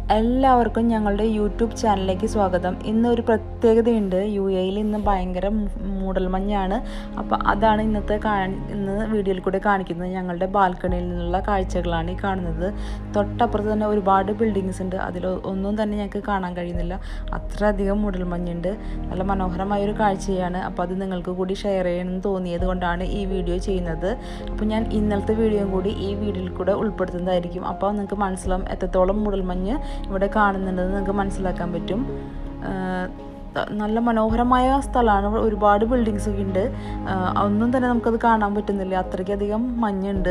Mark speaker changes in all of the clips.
Speaker 1: എല്ലാവർക്കും ഞങ്ങളുടെ യൂട്യൂബ് ചാനലിലേക്ക് സ്വാഗതം ഇന്ന് ഒരു പ്രത്യേകതയുണ്ട് യു എയിൽ ഇന്ന് ഭയങ്കര മൂടൽമഞ്ഞാണ് അപ്പോൾ അതാണ് ഇന്നത്തെ കാണി ഇന്ന് വീഡിയോയിൽ കൂടെ കാണിക്കുന്നത് ഞങ്ങളുടെ ബാൽക്കണിയിൽ നിന്നുള്ള കാഴ്ചകളാണ് ഈ കാണുന്നത് തൊട്ടപ്പുറത്ത് തന്നെ ഒരുപാട് ബിൽഡിങ്സ് ഉണ്ട് അതിൽ ഒന്നും തന്നെ ഞങ്ങൾക്ക് കാണാൻ കഴിയുന്നില്ല അത്രയധികം മൂടൽമഞ്ഞുണ്ട് നല്ല മനോഹരമായ ഒരു കാഴ്ചയാണ് അപ്പോൾ അത് നിങ്ങൾക്ക് കൂടി ഷെയർ ചെയ്യണമെന്ന് തോന്നിയത് കൊണ്ടാണ് ഈ വീഡിയോ ചെയ്യുന്നത് അപ്പോൾ ഞാൻ ഇന്നലത്തെ വീഡിയോയും കൂടി ഈ വീഡിയോയിൽ കൂടെ ഉൾപ്പെടുത്തുന്നതായിരിക്കും അപ്പോൾ നിങ്ങൾക്ക് മനസ്സിലാവും എത്രത്തോളം മൂടൽമഞ്ഞ് ഇവിടെ കാണുന്നുണ്ടെന്ന് നിങ്ങൾക്ക് മനസ്സിലാക്കാൻ പറ്റും നല്ല മനോഹരമായ സ്ഥലമാണ് ഒരുപാട് ബിൽഡിങ്സ് ഒക്കെ ഉണ്ട് ഒന്നും തന്നെ നമുക്കത് കാണാൻ പറ്റുന്നില്ല അത്രയ്ക്കധികം മഞ്ഞുണ്ട്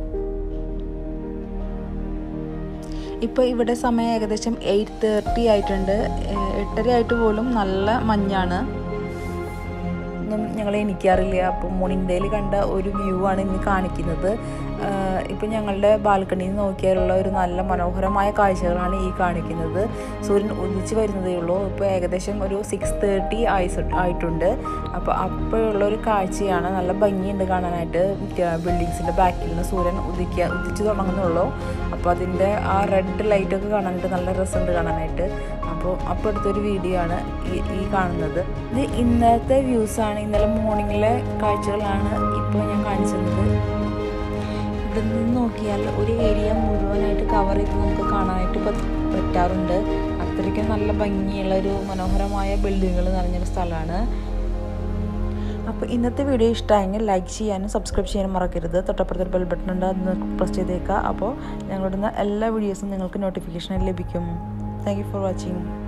Speaker 1: ഇപ്പോൾ ഇവിടെ സമയം ഏകദേശം എയ്റ്റ് തേർട്ടി ആയിട്ടുണ്ട് എട്ടര ആയിട്ട് പോലും നല്ല മഞ്ഞാണ് ഒന്നും ഞങ്ങൾ എനിക്കറിയില്ല അപ്പോൾ മോർണിംഗ് കണ്ട ഒരു വ്യൂ ആണ് ഇന്ന് കാണിക്കുന്നത് ഇപ്പം ഞങ്ങളുടെ ബാൽക്കണിയിൽ നിന്ന് നോക്കിയാലുള്ള ഒരു നല്ല മനോഹരമായ കാഴ്ചകളാണ് ഈ കാണിക്കുന്നത് സൂര്യൻ ഉദിച്ച് വരുന്നതേ ഉള്ളൂ ഇപ്പോൾ ഏകദേശം ഒരു സിക്സ് തേർട്ടി ആയി ആയിട്ടുണ്ട് അപ്പോൾ അപ്പോഴുള്ള ഒരു കാഴ്ചയാണ് നല്ല ഭംഗിയുണ്ട് കാണാനായിട്ട് ബിൽഡിങ്സിൻ്റെ ബാക്കിൽ നിന്ന് സൂര്യൻ ഉദിക്കുക ഉദിച്ച് തുടങ്ങുന്നുള്ളൂ അപ്പോൾ അതിൻ്റെ ആ റെഡ് ലൈറ്റൊക്കെ കാണാനായിട്ട് നല്ല രസമുണ്ട് കാണാനായിട്ട് അപ്പോൾ അപ്പോൾ എടുത്തൊരു വീഡിയോ ആണ് ഈ ഈ കാണുന്നത് ഇത് ഇന്നത്തെ വ്യൂസാണ് ഇന്നലെ മോർണിംഗിലെ കാഴ്ചകളാണ് ഇപ്പോൾ ഞാൻ കാണിച്ചത് ഇവിടെ നിന്ന് നോക്കിയാൽ ഒരു ഏരിയ മുഴുവനായിട്ട് കവർ ചെയ്ത് നമുക്ക് കാണാനായിട്ട് പറ്റാറുണ്ട് അത്രയ്ക്കും നല്ല ഭംഗിയുള്ള ഒരു മനോഹരമായ ബിൽഡിങ്ങുകൾ നിറഞ്ഞൊരു സ്ഥലമാണ് അപ്പോൾ ഇന്നത്തെ വീഡിയോ ഇഷ്ടമായെങ്കിൽ ലൈക്ക് ചെയ്യാനും സബ്സ്ക്രൈബ് ചെയ്യാനും മറക്കരുത് തൊട്ടപ്പുറത്തൊരു ബെൽ ബട്ടൺ ഉണ്ട് അത് പ്രസ് ചെയ്തേക്കുക അപ്പോൾ ഞങ്ങളുടെ എല്ലാ വീഡിയോസും നിങ്ങൾക്ക് നോട്ടിഫിക്കേഷൻ ലഭിക്കും താങ്ക് യു ഫോർ വാച്ചിങ്